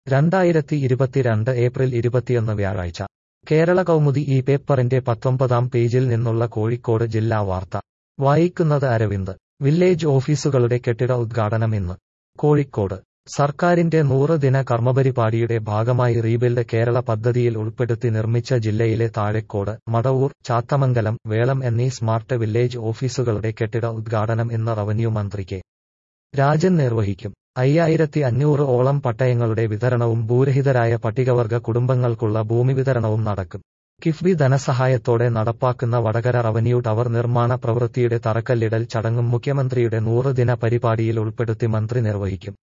രണ്ടായിരത്തി ഇരുപത്തിരണ്ട് ഏപ്രിൽ ഇരുപത്തിയൊന്ന് വ്യാഴാഴ്ച കേരള കൗമുദി ഈ പേപ്പറിന്റെ പത്തൊമ്പതാം പേജിൽ നിന്നുള്ള കോഴിക്കോട് ജില്ലാ വാർത്ത വായിക്കുന്നത് അരവിന്ദ് വില്ലേജ് ഓഫീസുകളുടെ കെട്ടിട ഉദ്ഘാടനം ഇന്ന് കോഴിക്കോട് സർക്കാരിന്റെ നൂറ് ദിന കർമ്മപരിപാടിയുടെ ഭാഗമായി റീബിൽഡ് കേരള പദ്ധതിയിൽ ഉൾപ്പെടുത്തി നിർമ്മിച്ച ജില്ലയിലെ താഴെക്കോട് മടവൂർ ചാത്തമംഗലം വേളം എന്നീ സ്മാർട്ട് വില്ലേജ് ഓഫീസുകളുടെ കെട്ടിട ഉദ്ഘാടനം ഇന്ന് റവന്യൂ മന്ത്രി കെ രാജൻ നിർവഹിക്കും അയ്യായിരത്തി അഞ്ഞൂറ് ഓളം പട്ടയങ്ങളുടെ വിതരണവും ഭൂരഹിതരായ പട്ടികവർഗ കുടുംബങ്ങൾക്കുള്ള ഭൂമി വിതരണവും നടക്കും കിഫ്ബി ധനസഹായത്തോടെ നടപ്പാക്കുന്ന വടകര റവന്യൂ ടവർ നിർമ്മാണ പ്രവൃത്തിയുടെ തറക്കല്ലിടൽ ചടങ്ങും മുഖ്യമന്ത്രിയുടെ നൂറ് ദിന പരിപാടിയിൽ ഉൾപ്പെടുത്തി മന്ത്രി നിർവഹിക്കും